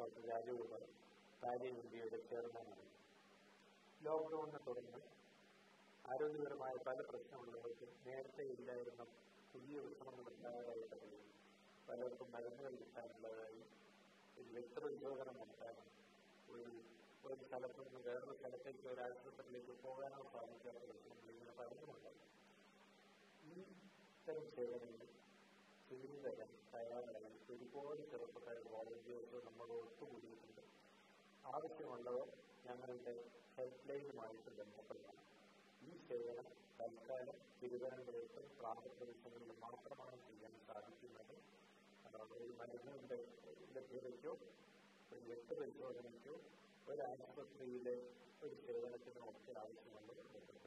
doctor Rajagopal പാലിയ ഇന്ത്യയുടെ ചെയർമാനാണ് ലോക്ക്ഡൌണിനെ തുടർന്ന് ആരോഗ്യപരമായ പല പ്രശ്നമുള്ളവർക്ക് നേരത്തെ ഇല്ലായിരുന്ന പുതിയ വിഷമങ്ങൾ ഉണ്ടായതായി പറയും പലർക്കും മരുന്നുകൾ കിട്ടാനുള്ളതായി ഒരു രക്തപരിശോധന നടത്താനും ഒരു ഒരു സ്ഥലത്ത് നിന്ന് വേറൊരു സ്ഥലത്തേക്ക് ഒരു ആശുപത്രിയിലേക്ക് പോകാനോ സാധിക്കാത്ത വിഷയങ്ങൾ ഇങ്ങനെ പലതുമുണ്ടായി ഈ ഇത്തരം സേവനങ്ങൾ ചെയ്തു തരാൻ തയ്യാറായി ഒരുപാട് ചെറുപ്പക്കാർ വോളണ്ടിയേഴ്സ് നമ്മൾ ഒത്തുകൂടിയിട്ടുണ്ട് ആവശ്യമുള്ളവർ ഞങ്ങളുടെ ഹെൽപ്പ് ലൈനുമായിട്ട് ബന്ധപ്പെടണം ഈ സേവനം തൽക്കാലം തിരുവനന്തപുരത്തും പ്രാന്തപ്രദേശങ്ങളിൽ മാത്രമാണ് ചെയ്യാൻ സാധിക്കുന്നത് അതായത് ഒരു മരുന്നിന്റെ ലഭ്യതയ്ക്കോ ഒരു രക്തപരിശോധനയ്ക്കോ ഒരു ആശുപത്രിയിലെ ഒരു സേവനത്തിനോ ഒക്കെ ആവശ്യമുള്ളത്